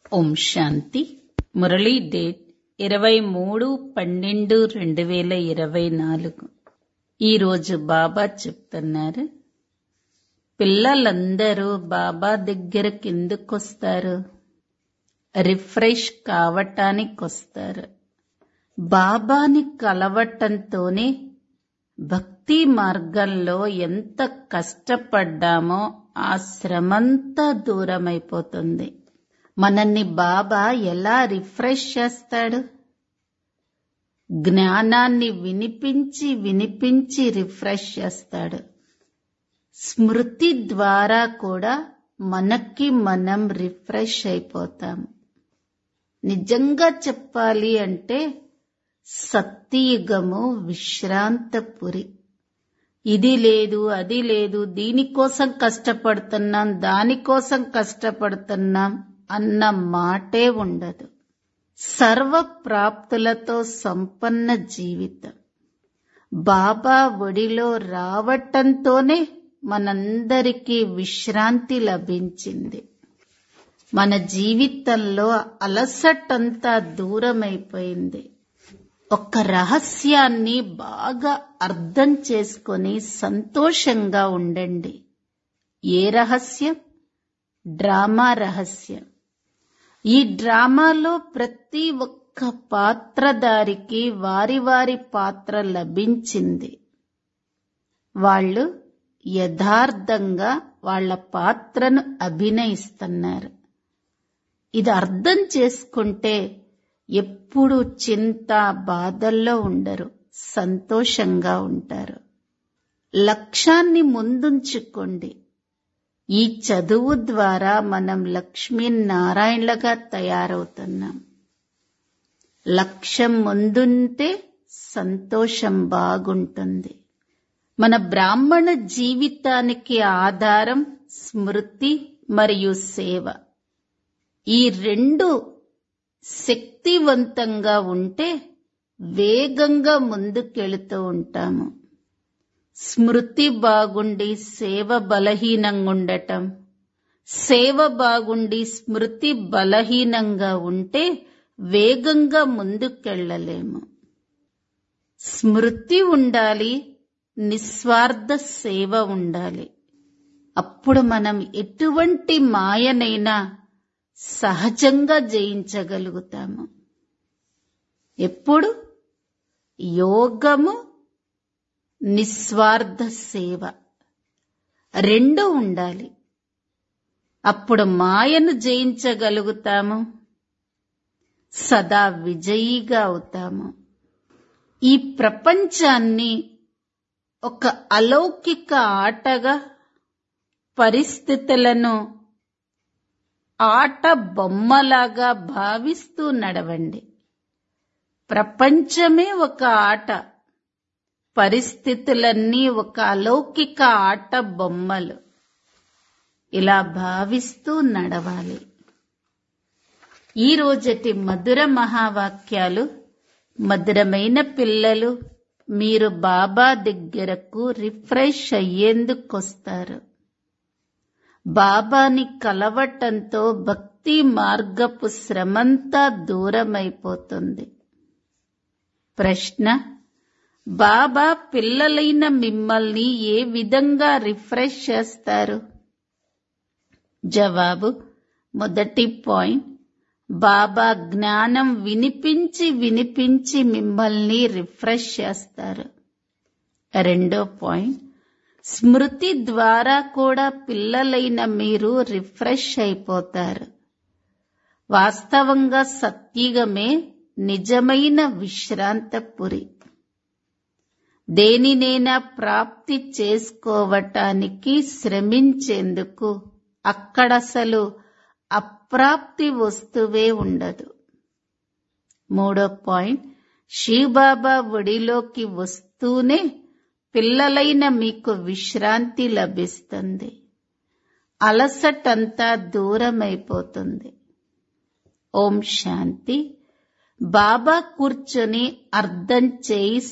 ఓం శాంతి Murali date ఇరవై మూడు పన్నెండు రెండు వేల ఇరవై నాలుగు ఈరోజు బాబా చెప్తున్నారు పిల్లలందరూ బాబా దగ్గరకు ఎందుకొస్తారు రిఫ్రెష్ కావటానికి వస్తారు బాబాని కలవటంతోనే భక్తి మార్గంలో ఎంత కష్టపడ్డామో ఆ శ్రమంతా దూరమైపోతుంది మనల్ని బాబా ఎలా రిఫ్రెష్ చేస్తాడు జ్ఞానాన్ని వినిపించి వినిపించి రిఫ్రెష్ చేస్తాడు స్మృతి ద్వారా కూడా మనకి మనం రిఫ్రెష్ అయిపోతాం నిజంగా చెప్పాలి అంటే సత్యయుగము విశ్రాంతపురి ఇది లేదు అది లేదు దీనికోసం కష్టపడుతున్నాం దానికోసం కష్టపడుతున్నాం అన్న మాటే ఉండదు సర్వ ప్రాప్తులతో సంపన్న జీవితం బాబా ఒడిలో రావటంతోనే మనందరికీ విశ్రాంతి లభించింది మన జీవితంలో అలసటంతా దూరమైపోయింది ఒక రహస్యాన్ని బాగా అర్థం చేసుకొని సంతోషంగా ఉండండి ఏ రహస్యం డ్రామా రహస్యం ఈ డ్రామాలో ప్రతి ఒక్క పాత్రధారికి వారి వారి పాత్ర లభించింది వాళ్ళు యథార్థంగా వాళ్ళ పాత్రను అభినయిస్తున్నారు ఇది అర్థం చేసుకుంటే ఎప్పుడు చింత బాధల్లో ఉండరు సంతోషంగా ఉంటారు లక్ష్యాన్ని ముందుంచుకోండి ఈ చదువు ద్వారా మనం లక్ష్మీనారాయణలుగా తయారవుతున్నాం లక్ష్యం ముందుంటే సంతోషం బాగుంటుంది మన బ్రాహ్మణ జీవితానికి ఆధారం స్మృతి మరియు సేవ ఈ రెండు శక్తివంతంగా ఉంటే వేగంగా ముందుకెళుతూ ఉంటాము స్మృతి బాగుండి సేవ బలహీనంగా ఉండటం సేవ బాగుండి స్మృతి బలహీనంగా ఉంటే వేగంగా ముందుకెళ్ళలేము స్మృతి ఉండాలి నిస్వార్థ సేవ ఉండాలి అప్పుడు మనం ఎటువంటి మాయనైనా సహజంగా జయించగలుగుతాము ఎప్పుడు యోగము నిస్వార్థ సేవ రెండు ఉండాలి అప్పుడు మాయను జయించగలుగుతాము సదా విజయీగా అవుతాము ఈ ప్రపంచాన్ని ఒక అలౌకిక ఆటగా పరిస్థితులను ఆట బొమ్మలాగా భావిస్తూ నడవండి ప్రపంచమే ఒక ఆట పరిస్థితులన్నీ ఒక అలౌకిక ఆట బొమ్మలు ఇలా భావిస్తూ నడవాలి ఈ రోజటి మధుర మహావాక్యాలు మధురమైన పిల్లలు మీరు బాబా దగ్గరకు రిఫ్రెష్ అయ్యేందుకొస్తారు బాబాని కలవటంతో భక్తి మార్గపు శ్రమంతా దూరమైపోతుంది ప్రశ్న బాబా పిల్లలైన మిమ్మల్ని ఏ విధంగా రిఫ్రెష్ చేస్తారు జవాబు మొదటి పాయింట్ బాబా జ్ఞానం వినిపించి వినిపించి మిమ్మల్ని రిఫ్రెష్ చేస్తారు రెండో పాయింట్ స్మృతి ద్వారా కూడా పిల్లలైన మీరు రిఫ్రెష్ అయిపోతారు వాస్తవంగా సత్యుగమే నిజమైన విశ్రాంతపురి దేనినైనా ప్రాప్తి చేసుకోవటానికి శ్రమించేందుకు అక్కడసలు అప్రాప్తి వస్తువే ఉండదు మూడో పాయింట్ శివబాబా ఒడిలోకి వస్తూనే పిల్లలైన మీకు విశ్రాంతి లభిస్తుంది అలసటంతా దూరమైపోతుంది ఓం శాంతి బాబా కూర్చొని అర్థం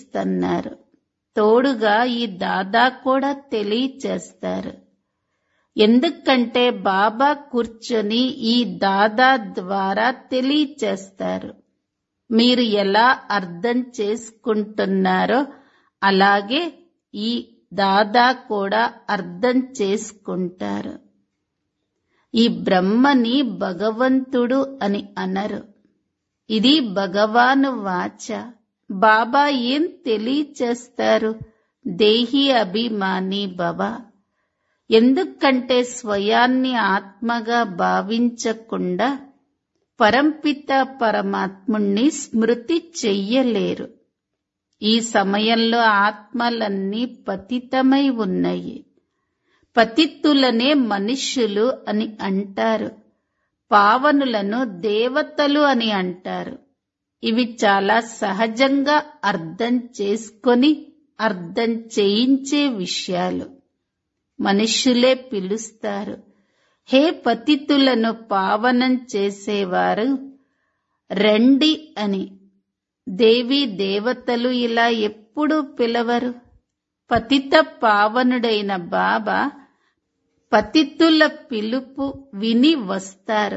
చేయిస్తున్నారు తోడుగా ఈ దాదా కూడా తెలియచేస్తారు ఎందుకంటే బాబా కూర్చొని ఈ దాదా ద్వారా తెలియచేస్తారు మీరు ఎలా అర్థం చేసుకుంటున్నారో అలాగే ఈ దాదా కూడా అర్థం చేసుకుంటారు ఈ బ్రహ్మని భగవంతుడు అని అనరు ఇది భగవాను వాచ బాబా ఏం తెలియచేస్తారు దేహి అభిమాని బాబా ఎందుకంటే స్వయాన్ని ఆత్మగా భావించకుండా పరంపిత పరమాత్ముణ్ణి స్మృతి చెయ్యలేరు ఈ సమయంలో ఆత్మలన్నీ పతితమై ఉన్నాయి పతిత్తులనే మనుష్యులు అని అంటారు పావనులను దేవతలు అని అంటారు ఇవి చాలా సహజంగా అర్థం చేసుకొని అర్థం చేయించే విషయాలు మనుష్యులే పిలుస్తారు హే పతితులను పావనం చేసేవారు రండి అని దేవి దేవతలు ఇలా ఎప్పుడూ పిలవరు పతిత పావనుడైన బాబా పతితుల పిలుపు విని వస్తారు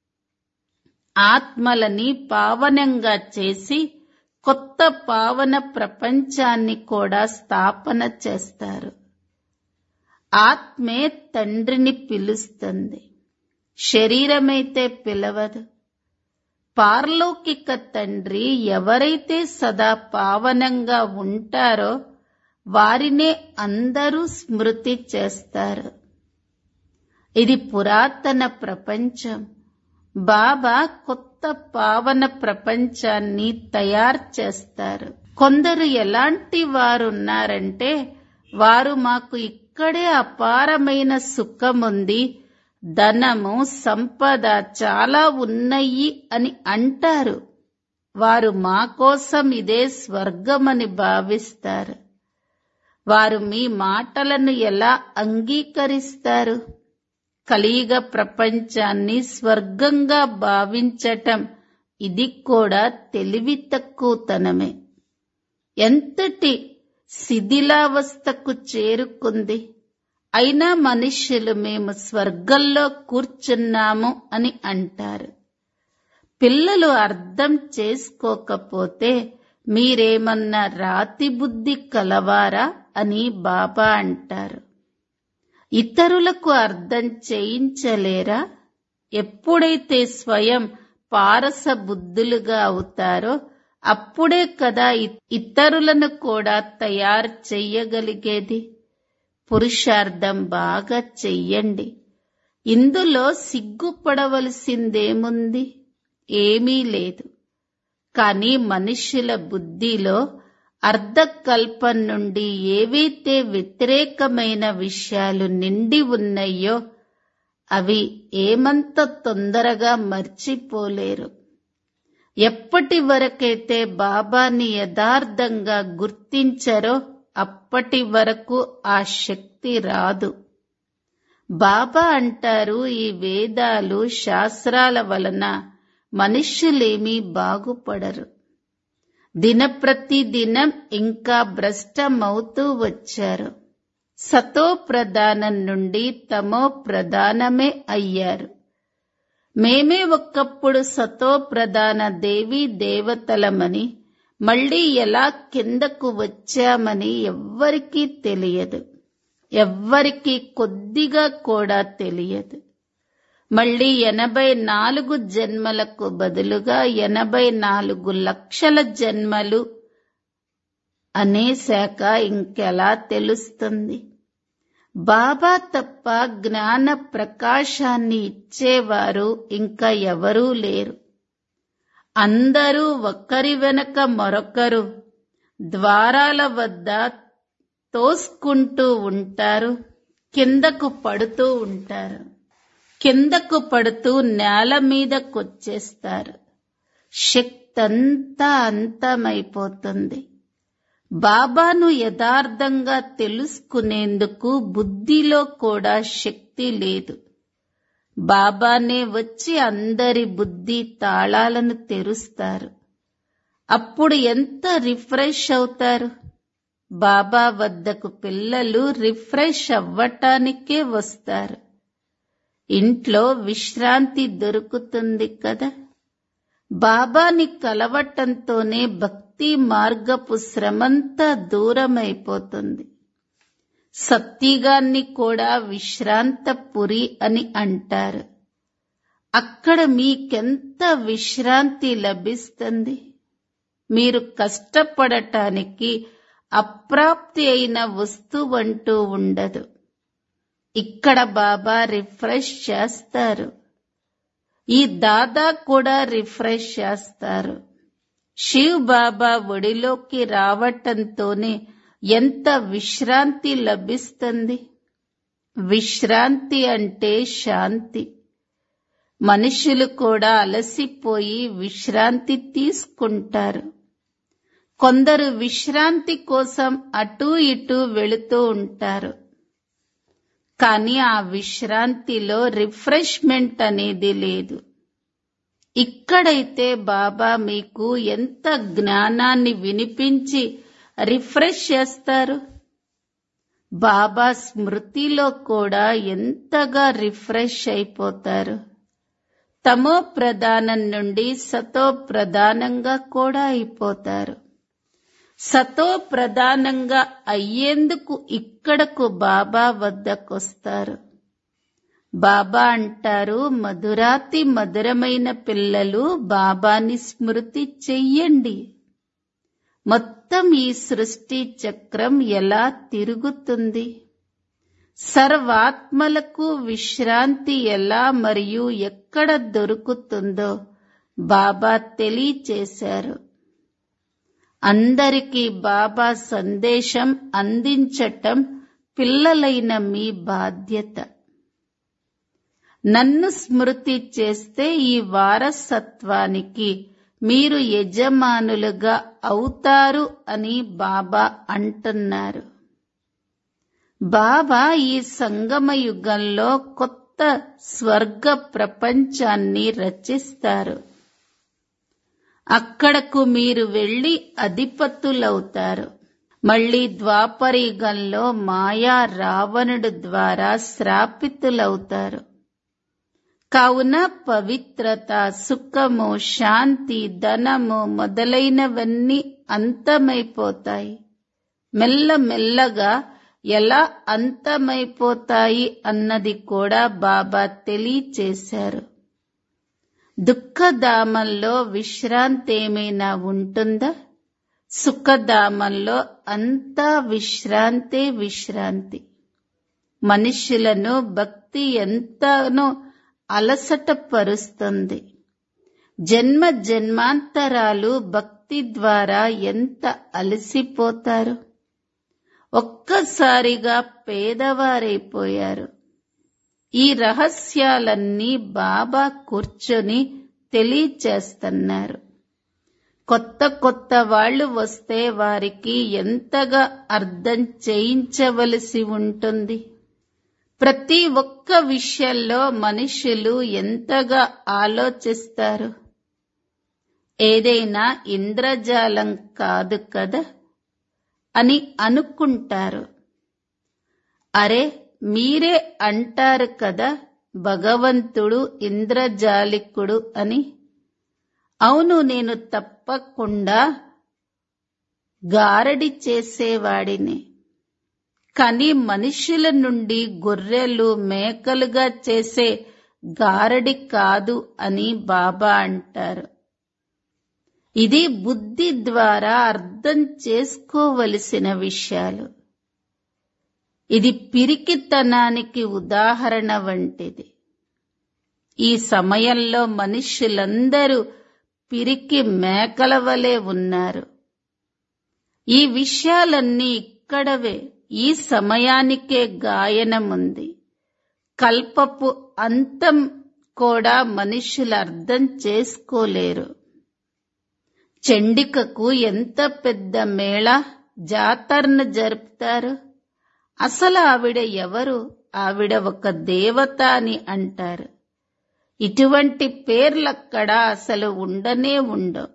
ఆత్మలని పావనంగా చేసి కొత్త పావన ప్రపంచాన్ని కూడా స్థాపన చేస్తారు ఆత్మే తండ్రిని పిలుస్తుంది శరీరమైతే పిలవదు పార్లౌకిక తండ్రి ఎవరైతే సదా పావనంగా ఉంటారో వారినే అందరూ స్మృతి చేస్తారు ఇది పురాతన ప్రపంచం బాబా కొత్త పావన ప్రపంచాన్ని తయారు చేస్తారు కొందరు ఎలాంటి వారున్నారంటే వారు మాకు ఇక్కడే అపారమైన సుఖముంది ధనము సంపద చాలా ఉన్నాయి అని అంటారు వారు మా కోసం ఇదే స్వర్గమని భావిస్తారు వారు మీ మాటలను ఎలా అంగీకరిస్తారు కలియుగ ప్రపంచాన్ని స్వర్గంగా భావించటం ఇది కూడా తెలివి తక్కువతనమే ఎంతటి శిథిలావస్థకు చేరుకుంది అయినా మనుష్యులు మేము స్వర్గంలో కూర్చున్నాము అని అంటారు పిల్లలు అర్థం చేసుకోకపోతే మీరేమన్నా రాతి బుద్ధి కలవారా అని బాబా అంటారు ఇతరులకు అర్థం చేయించలేరా ఎప్పుడైతే స్వయం పారస బుద్ధులుగా అవుతారో అప్పుడే కదా ఇతరులను కూడా తయారు చెయ్యగలిగేది పురుషార్థం బాగా చెయ్యండి ఇందులో సిగ్గుపడవలసిందేముంది ఏమీ లేదు కానీ మనుష్యుల బుద్ధిలో అర్ధకల్పం నుండి ఏవైతే వ్యతిరేకమైన విషయాలు నిండి ఉన్నాయో అవి ఏమంత తొందరగా మర్చిపోలేరు ఎప్పటి వరకైతే బాబాని యథార్థంగా గుర్తించరో అప్పటి వరకు ఆ శక్తి రాదు బాబా అంటారు ఈ వేదాలు శాస్త్రాల వలన మనుష్యులేమీ బాగుపడరు దినప్రతి దినం ఇంకా భ్రష్టమవుతూ వచ్చారు సతో ప్రధానం నుండి తమో ప్రధానమే అయ్యారు మేమే ఒక్కప్పుడు సతో ప్రధాన దేవి దేవతలమని మళ్ళీ ఎలా కిందకు వచ్చామని ఎవ్వరికీ తెలియదు ఎవ్వరికీ కొద్దిగా కూడా తెలియదు మళ్ళీ ఎనభై నాలుగు జన్మలకు బదులుగా ఎనభై నాలుగు లక్షల జన్మలు అనేశాక ఇంకెలా తెలుస్తుంది బాబా తప్ప జ్ఞాన ప్రకాశాన్ని ఇచ్చేవారు ఇంకా ఎవరూ లేరు అందరూ ఒకరి వెనక మరొకరు ద్వారాల వద్ద తోసుకుంటూ ఉంటారు కిందకు పడుతూ ఉంటారు కిందకు పడుతూ నేల మీదకొచ్చేస్తారు శక్తంతా అంతమైపోతుంది బాబాను యథార్థంగా తెలుసుకునేందుకు బుద్ధిలో కూడా శక్తి లేదు బాబానే వచ్చి అందరి బుద్ధి తాళాలను తెరుస్తారు అప్పుడు ఎంత రిఫ్రెష్ అవుతారు బాబా వద్దకు పిల్లలు రిఫ్రెష్ అవ్వటానికే వస్తారు ఇంట్లో విశ్రాంతి దొరుకుతుంది కదా బాబాని కలవటంతోనే భక్తి మార్గపు శ్రమంతా దూరమైపోతుంది సత్తిగాన్ని కూడా విశ్రాంతపురి అని అంటారు అక్కడ మీకెంత విశ్రాంతి లభిస్తుంది మీరు కష్టపడటానికి అప్రాప్తి అయిన వస్తువంటూ ఉండదు ఇక్కడ బాబా రిఫ్రెష్ చేస్తారు ఈ దాదా కూడా రిఫ్రెష్ చేస్తారు శివ్ బాబా ఒడిలోకి రావటంతోనే ఎంత విశ్రాంతి లభిస్తుంది విశ్రాంతి అంటే శాంతి మనుషులు కూడా అలసిపోయి విశ్రాంతి తీసుకుంటారు కొందరు విశ్రాంతి కోసం అటూ ఇటూ వెళుతూ ఉంటారు కానీ ఆ విశ్రాంతిలో రిఫ్రెష్మెంట్ అనేది లేదు ఇక్కడైతే బాబా మీకు ఎంత జ్ఞానాన్ని వినిపించి రిఫ్రెష్ చేస్తారు బాబా స్మృతిలో కూడా ఎంతగా రిఫ్రెష్ అయిపోతారు తమో ప్రధానం నుండి సతో ప్రధానంగా కూడా అయిపోతారు సతో ప్రధానంగా అయ్యేందుకు ఇక్కడకు బాబా వద్దకొస్తారు బాబా అంటారు మధురాతి మధురమైన పిల్లలు బాబాని స్మృతి చెయ్యండి మొత్తం ఈ సృష్టి చక్రం ఎలా తిరుగుతుంది సర్వాత్మలకు విశ్రాంతి ఎలా మరియు ఎక్కడ దొరుకుతుందో బాబా తెలియచేశారు అందరికీ బాబా సందేశం అందించటం పిల్లలైన మీ బాధ్యత నన్ను స్మృతి చేస్తే ఈ వారసత్వానికి మీరు యజమానులుగా అవుతారు అని బాబా అంటున్నారు బాబా ఈ సంగమ యుగంలో కొత్త స్వర్గ ప్రపంచాన్ని రచిస్తారు అక్కడకు మీరు వెళ్లి అధిపతులవుతారు మళ్లీ ద్వాపరయుగంలో మాయా రావణుడు ద్వారా శ్రాపితులవుతారు కావున పవిత్రత సుఖము శాంతి ధనము మొదలైనవన్నీ అంతమైపోతాయి మెల్లమెల్లగా ఎలా అంతమైపోతాయి అన్నది కూడా బాబా తెలియచేశారు దుఃఖధామంలో విశ్రాంతి ఏమైనా ఉంటుందా సుఖధామంలో అంతా విశ్రాంతే విశ్రాంతి మనుషులను భక్తి ఎంతనో అలసట పరుస్తుంది జన్మ జన్మాంతరాలు భక్తి ద్వారా ఎంత అలసిపోతారు ఒక్కసారిగా పేదవారైపోయారు ఈ రహస్యాలన్నీ బాబా కూర్చొని తెలియచేస్తున్నారు కొత్త కొత్త వాళ్ళు వస్తే వారికి ఎంతగా అర్థం చేయించవలసి ఉంటుంది ప్రతి ఒక్క విషయంలో మనుషులు ఎంతగా ఆలోచిస్తారు ఏదైనా ఇంద్రజాలం కాదు కదా అని అనుకుంటారు అరే మీరే అంటారు కదా భగవంతుడు ఇంద్రజాలికుడు అని అవును నేను తప్పకుండా గారడి చేసేవాడిని కానీ మనుషుల నుండి గొర్రెలు మేకలుగా చేసే గారడి కాదు అని బాబా అంటారు ఇది బుద్ధి ద్వారా అర్థం చేసుకోవలసిన విషయాలు ఇది పిరికితనానికి ఉదాహరణ వంటిది ఈ సమయంలో మనుష్యులందరూ పిరికి మేకల వలె ఉన్నారు ఈ విషయాలన్నీ ఇక్కడవే ఈ సమయానికే గాయనముంది కల్పపు అంతం కూడా మనుషులు అర్థం చేసుకోలేరు చండికకు ఎంత పెద్ద మేళ జాతరను జరుపుతారు అసలు ఆవిడ ఎవరు ఆవిడ ఒక దేవత అని అంటారు ఇటువంటి పేర్లక్కడ అసలు ఉండనే ఉండవు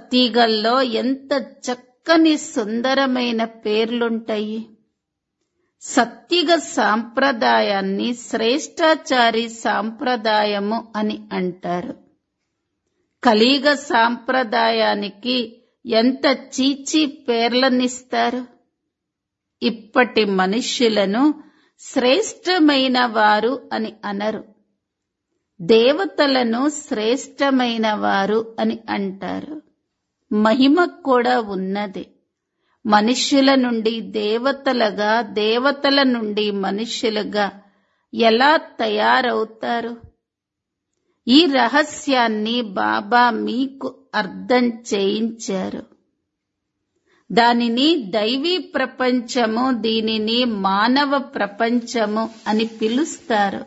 సత్తీగల్లో ఎంత చక్కని సుందరమైన పేర్లుంటాయి సత్యుగ సాంప్రదాయాన్ని శ్రేష్టాచారి సాంప్రదాయము అని అంటారు కలియుగ సాంప్రదాయానికి ఎంత చీచి పేర్లనిస్తారు ఇప్పటి మనుష్యులను శ్రేష్టమైన వారు అని అనరు దేవతలను శ్రేష్టమైన వారు అని అంటారు మహిమ కూడా ఉన్నది మనుష్యుల నుండి దేవతలుగా దేవతల నుండి మనుష్యులుగా ఎలా తయారవుతారు ఈ రహస్యాన్ని బాబా మీకు అర్థం చేయించారు దానిని దైవీ ప్రపంచము దీనిని మానవ ప్రపంచము అని పిలుస్తారు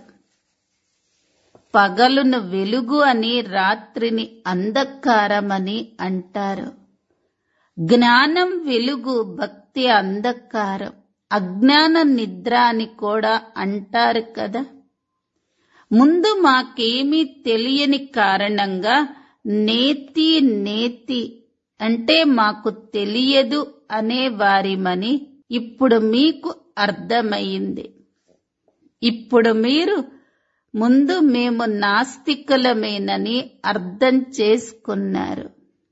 పగలును వెలుగు అని రాత్రిని అంధకారమని అంటారు జ్ఞానం వెలుగు భక్తి అంధకారం అజ్ఞాన నిద్ర అని కూడా అంటారు కదా ముందు మాకేమీ తెలియని కారణంగా నేతి నేతి అంటే మాకు తెలియదు అనే వారిమని ఇప్పుడు మీకు అర్థమయ్యింది ఇప్పుడు మీరు ముందు మేము నాస్తికులమేనని అర్థం చేసుకున్నారు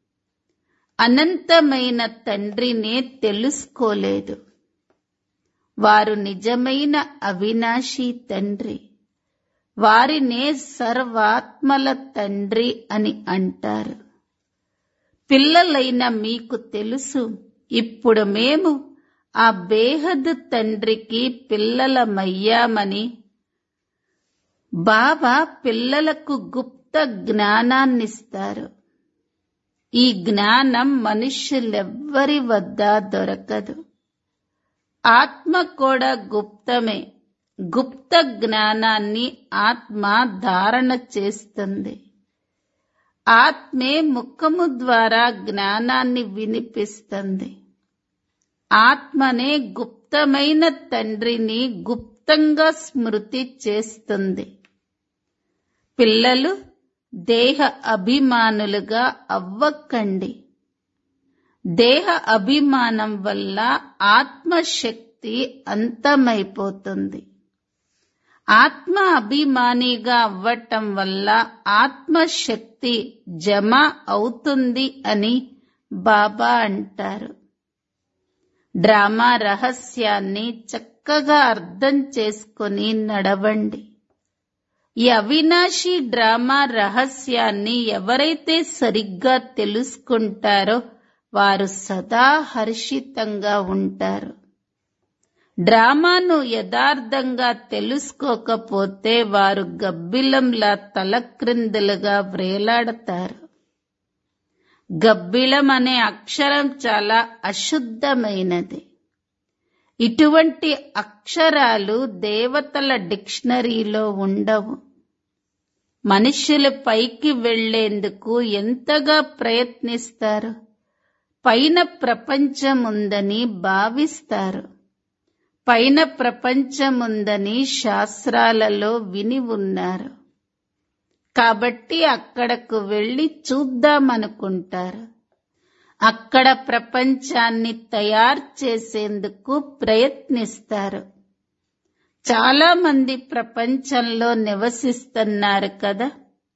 అనంతమైన తండ్రినే తెలుసుకోలేదు వారు నిజమైన అవినాశి తండ్రి వారినే సర్వాత్మల తండ్రి అని అంటారు పిల్లలైన మీకు తెలుసు ఇప్పుడు మేము ఆ బేహద్ తండ్రికి పిల్లలమయ్యామని బాబా పిల్లలకు గుప్త జ్ఞానాన్నిస్తారు ఈ జ్ఞానం మనుష్యులెవ్వరి వద్ద దొరకదు ఆత్మ కూడా గుప్తమే గుప్త జ్ఞానాన్ని ఆత్మ ధారణ చేస్తుంది ఆత్మే ముఖము ద్వారా జ్ఞానాన్ని వినిపిస్తుంది ఆత్మనే గుప్తమైన తండ్రిని గుప్తంగా స్మృతి చేస్తుంది పిల్లలు దేహ అభిమానులుగా అవ్వకండి దేహ అభిమానం వల్ల ఆత్మశక్తి అంతమైపోతుంది ఆత్మ అభిమానిగా అవ్వటం వల్ల ఆత్మశక్తి జమ అవుతుంది అని బాబా అంటారు డ్రామా రహస్యాన్ని చక్కగా అర్థం చేసుకుని నడవండి ఈ అవినాశి డ్రామా రహస్యాన్ని ఎవరైతే సరిగ్గా తెలుసుకుంటారో వారు సదా హర్షితంగా ఉంటారు డ్రామాను యథార్థంగా తెలుసుకోకపోతే వారు గబ్బిలంలా తలక్రిందులుగా వ్రేలాడతారు గబ్బిలం అనే అక్షరం చాలా అశుద్ధమైనది ఇటువంటి అక్షరాలు దేవతల డిక్షనరీలో ఉండవు మనుష్యులు పైకి వెళ్లేందుకు ఎంతగా ప్రయత్నిస్తారు పైన ప్రపంచం ఉందని భావిస్తారు పైన ప్రపంచముందని శాస్త్రాలలో విని ఉన్నారు కాబట్టి అక్కడకు వెళ్లి చూద్దామనుకుంటారు అక్కడ ప్రపంచాన్ని తయారు చేసేందుకు ప్రయత్నిస్తారు చాలా మంది ప్రపంచంలో నివసిస్తున్నారు కదా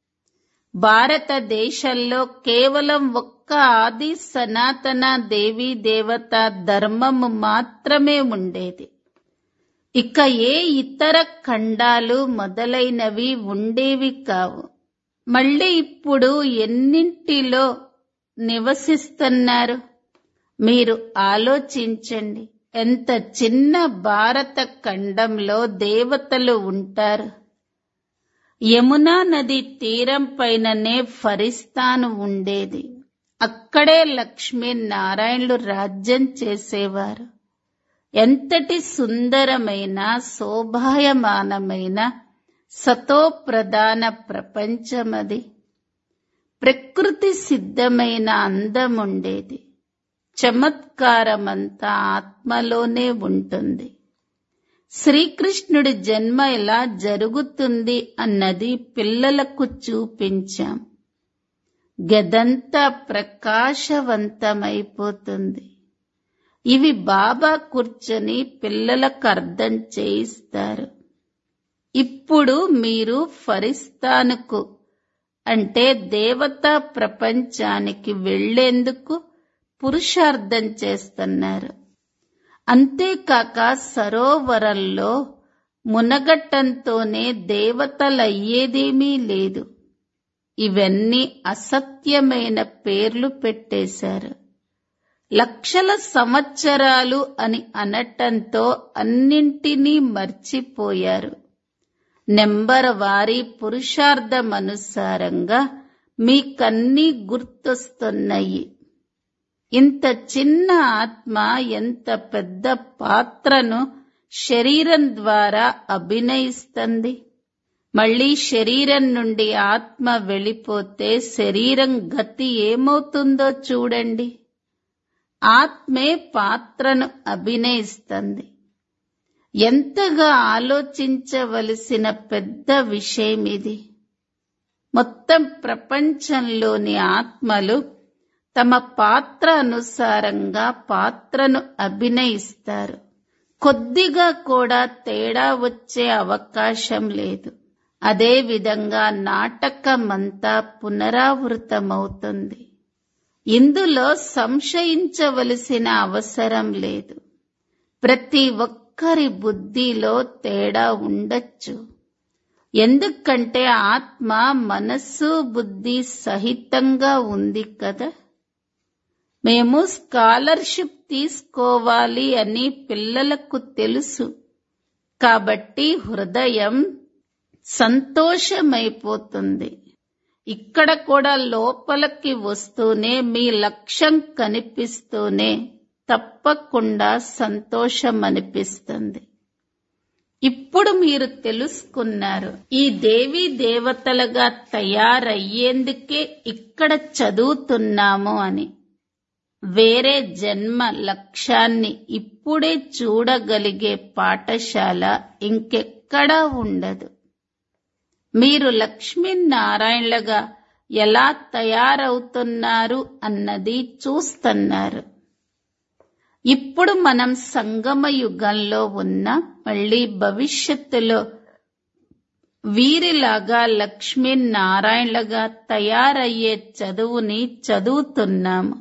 భారతదేశంలో కేవలం ఒక్క ఆది సనాతన దేవీ దేవత ధర్మము మాత్రమే ఉండేది ఇక ఏ ఇతర ఖండాలు మొదలైనవి ఉండేవి కావు మళ్ళీ ఇప్పుడు ఎన్నింటిలో నివసిస్తున్నారు మీరు ఆలోచించండి ఎంత చిన్న భారత ఖండంలో దేవతలు ఉంటారు యమునా నది తీరం పైననే ఫరిస్తాను ఉండేది అక్కడే లక్ష్మీ నారాయణులు రాజ్యం చేసేవారు ఎంతటి సుందరమైన శోభాయమానమైన సతోప్రధాన ప్రపంచమది ప్రకృతి సిద్ధమైన అందముండేది చమత్కారమంతా ఆత్మలోనే ఉంటుంది శ్రీకృష్ణుడి జన్మ ఎలా జరుగుతుంది అన్నది పిల్లలకు చూపించాం గదంతా ప్రకాశవంతమైపోతుంది ఇవి బాబా కూర్చొని పిల్లలకు అర్థం చేయిస్తారు ఇప్పుడు మీరు ఫరిస్తానుకు అంటే దేవతా ప్రపంచానికి వెళ్లేందుకు పురుషార్థం చేస్తున్నారు అంతేకాక సరోవరంలో మునగటంతోనే దేవతలయ్యేదేమీ లేదు ఇవన్నీ అసత్యమైన పేర్లు పెట్టేశారు లక్షల సంవత్సరాలు అని అనటంతో అన్నింటినీ మర్చిపోయారు నెంబర్ వారి పురుషార్థమనుసారంగా మీకన్నీ గుర్తొస్తున్నాయి ఇంత చిన్న ఆత్మ ఎంత పెద్ద పాత్రను శరీరం ద్వారా అభినయిస్తుంది మళ్ళీ శరీరం నుండి ఆత్మ వెళ్ళిపోతే శరీరం గతి ఏమవుతుందో చూడండి ఆత్మే పాత్రను అభినయిస్తుంది ఎంతగా ఆలోచించవలసిన పెద్ద విషయం ఇది మొత్తం ప్రపంచంలోని ఆత్మలు తమ పాత్ర అనుసారంగా పాత్రను అభినయిస్తారు కొద్దిగా కూడా తేడా వచ్చే అవకాశం లేదు అదే విధంగా నాటకమంతా పునరావృతమవుతుంది ఇందులో సంశయించవలసిన అవసరం లేదు ప్రతి ఒక్కరి బుద్ధిలో తేడా ఉండొచ్చు ఎందుకంటే ఆత్మ మనస్సు బుద్ధి సహితంగా ఉంది కదా మేము స్కాలర్షిప్ తీసుకోవాలి అని పిల్లలకు తెలుసు కాబట్టి హృదయం సంతోషమైపోతుంది ఇక్కడ కూడా లోపలికి వస్తూనే మీ లక్ష్యం కనిపిస్తూనే తప్పకుండా సంతోషం అనిపిస్తుంది ఇప్పుడు మీరు తెలుసుకున్నారు ఈ దేవీ దేవతలుగా తయారయ్యేందుకే ఇక్కడ చదువుతున్నాము అని వేరే జన్మ లక్ష్యాన్ని ఇప్పుడే చూడగలిగే పాఠశాల ఇంకెక్కడా ఉండదు మీరు లక్ష్మీనారాయణలుగా ఎలా తయారవుతున్నారు అన్నది చూస్తున్నారు ఇప్పుడు మనం సంగమ యుగంలో ఉన్న మళ్ళీ భవిష్యత్తులో వీరిలాగా లక్ష్మీనారాయణలుగా తయారయ్యే చదువుని చదువుతున్నాము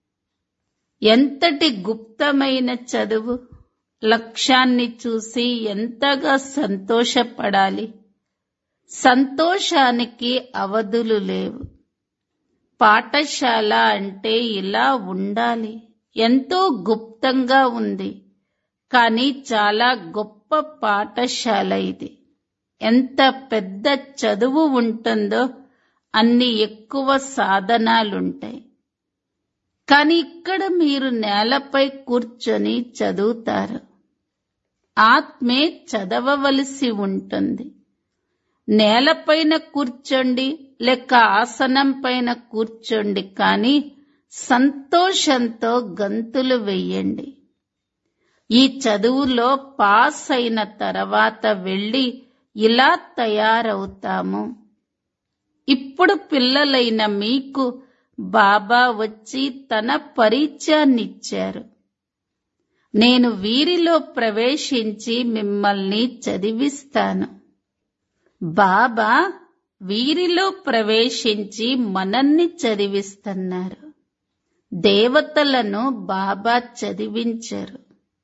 ఎంతటి గుప్తమైన చదువు లక్ష్యాన్ని చూసి ఎంతగా సంతోషపడాలి సంతోషానికి అవధులు లేవు పాఠశాల అంటే ఇలా ఉండాలి ఎంతో గుప్తంగా ఉంది కానీ చాలా గొప్ప పాఠశాల ఇది ఎంత పెద్ద చదువు ఉంటుందో అన్ని ఎక్కువ సాధనాలుంటాయి కానీ ఇక్కడ మీరు నేలపై కూర్చొని చదువుతారు ఆత్మే చదవవలసి ఉంటుంది నేలపైన కూర్చోండి లేక ఆసనం పైన కూర్చోండి కానీ సంతోషంతో గంతులు వెయ్యండి ఈ చదువులో పాస్ అయిన తర్వాత వెళ్ళి ఇలా తయారవుతాము ఇప్పుడు పిల్లలైన మీకు బాబా వచ్చి తన పరిచయాన్నిచ్చారు నేను వీరిలో ప్రవేశించి మిమ్మల్ని చదివిస్తాను బాబా వీరిలో ప్రవేశించి మనల్ని చదివిస్తున్నారు దేవతలను బాబా చదివించారు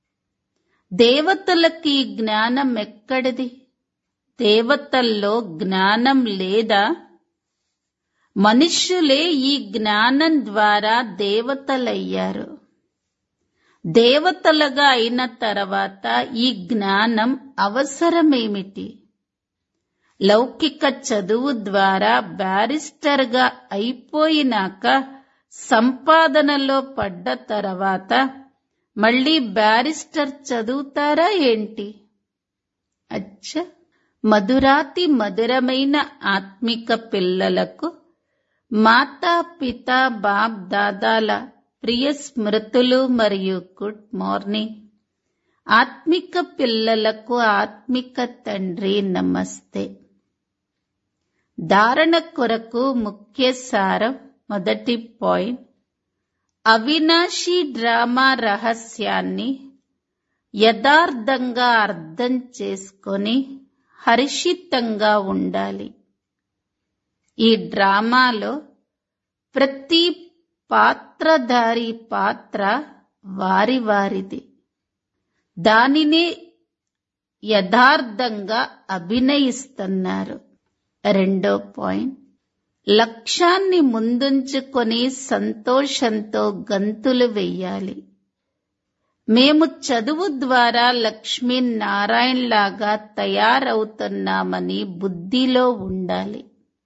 దేవతలకి ఈ జ్ఞానం ఎక్కడిది దేవతల్లో జ్ఞానం లేదా మనుష్యులే ఈ జ్ఞానం ద్వారా దేవతలయ్యారు దేవతలుగా అయిన తర్వాత ఈ జ్ఞానం అవసరమేమిటి లౌకిక చదువు ద్వారా బ్యారిస్టర్గా అయిపోయినాక సంపాదనలో పడ్డ తర్వాత మళ్ళీ బ్యారిస్టర్ చదువుతారా ఏంటి అచ్చ మధురాతి మధురమైన ఆత్మిక పిల్లలకు మాతా పిత బాప్ దాదాల ప్రియ స్మృతులు మరియు గుడ్ మార్నింగ్ ఆత్మిక పిల్లలకు ఆత్మిక తండ్రి నమస్తే ధారణ కొరకు ముఖ్య సారం మొదటి పాయింట్ అవినాశి డ్రామా రహస్యాన్ని యథార్థంగా అర్థం చేసుకొని హర్షితంగా ఉండాలి ఈ డ్రామాలో ప్రతి పాత్రధారి పాత్ర వారి వారిది దానినే యథార్థంగా అభినయిస్తున్నారు రెండో పాయింట్ లక్ష్యాన్ని ముందుంచుకొని సంతోషంతో గంతులు వెయ్యాలి మేము చదువు ద్వారా లక్ష్మీనారాయణ లాగా తయారవుతున్నామని బుద్ధిలో ఉండాలి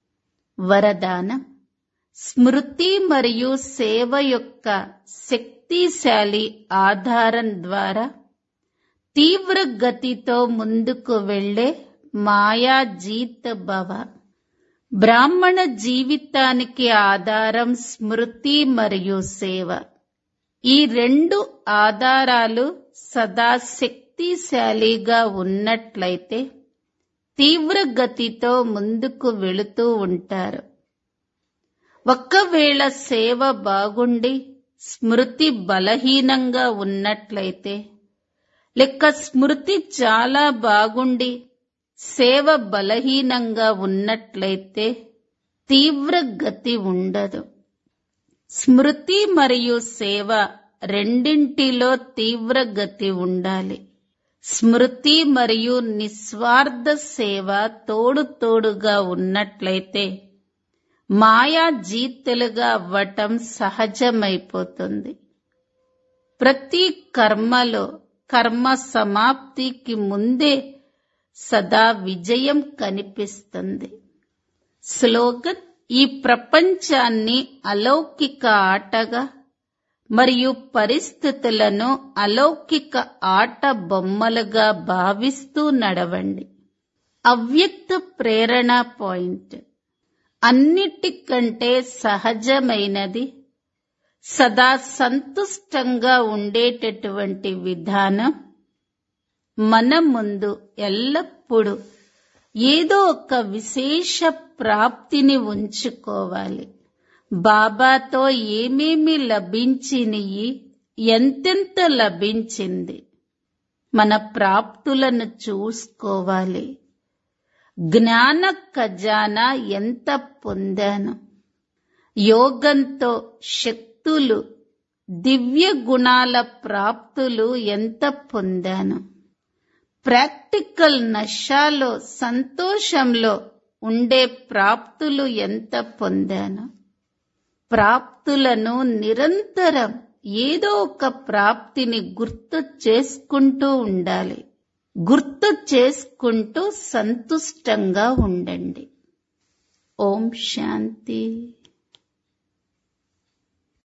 వరదానం స్మృతి మరియు సేవ యొక్క శక్తిశాలి ఆధారం ద్వారా తీవ్ర గతితో ముందుకు వెళ్లే మాయా జీత్ భవ బ్రాహ్మణ జీవితానికి ఆధారం స్మృతి మరియు సేవ ఈ రెండు ఆధారాలు సదా శక్తిశాలిగా ఉన్నట్లయితే తీవ్ర గతితో ముందుకు వెళుతూ ఉంటారు ఒక్కవేళ సేవ బాగుండి స్మృతి బలహీనంగా ఉన్నట్లయితే లెక్క స్మృతి చాలా బాగుండి సేవ బలహీనంగా ఉన్నట్లయితే తీవ్ర గతి ఉండదు స్మృతి మరియు సేవ రెండింటిలో తీవ్ర గతి ఉండాలి స్మృతి మరియు నిస్వార్థ సేవ తోడు తోడుగా ఉన్నట్లయితే మాయా జీతులుగా అవ్వటం సహజమైపోతుంది ప్రతి కర్మలో కర్మ సమాప్తికి ముందే సదా విజయం కనిపిస్తుంది స్లోగన్ ఈ ప్రపంచాన్ని అలౌకిక ఆటగా మరియు పరిస్థితులను అలౌకిక ఆట బొమ్మలుగా భావిస్తూ నడవండి అవ్యక్త ప్రేరణ పాయింట్ అన్నిటికంటే సహజమైనది సదా సంతుష్టంగా ఉండేటటువంటి విధానం మన ముందు ఎల్లప్పుడూ ఏదో ఒక విశేష ప్రాప్తిని ఉంచుకోవాలి బాబాతో ఏమేమి లభించినయి ఎంతెంత లభించింది మన ప్రాప్తులను చూసుకోవాలి జ్ఞాన ఖజానా ఎంత పొందాను యోగంతో శక్తులు దివ్య గుణాల ప్రాప్తులు ఎంత పొందాను ప్రాక్టికల్ నశాలో సంతోషంలో ఉండే ప్రాప్తులు ఎంత పొందాను ప్రాప్తులను నిరంతరం ఏదో ఒక ప్రాప్తిని గుర్తు చేసుకుంటూ ఉండాలి గుర్తు చేసుకుంటూ సంతుష్టంగా ఉండండి ఓం శాంతి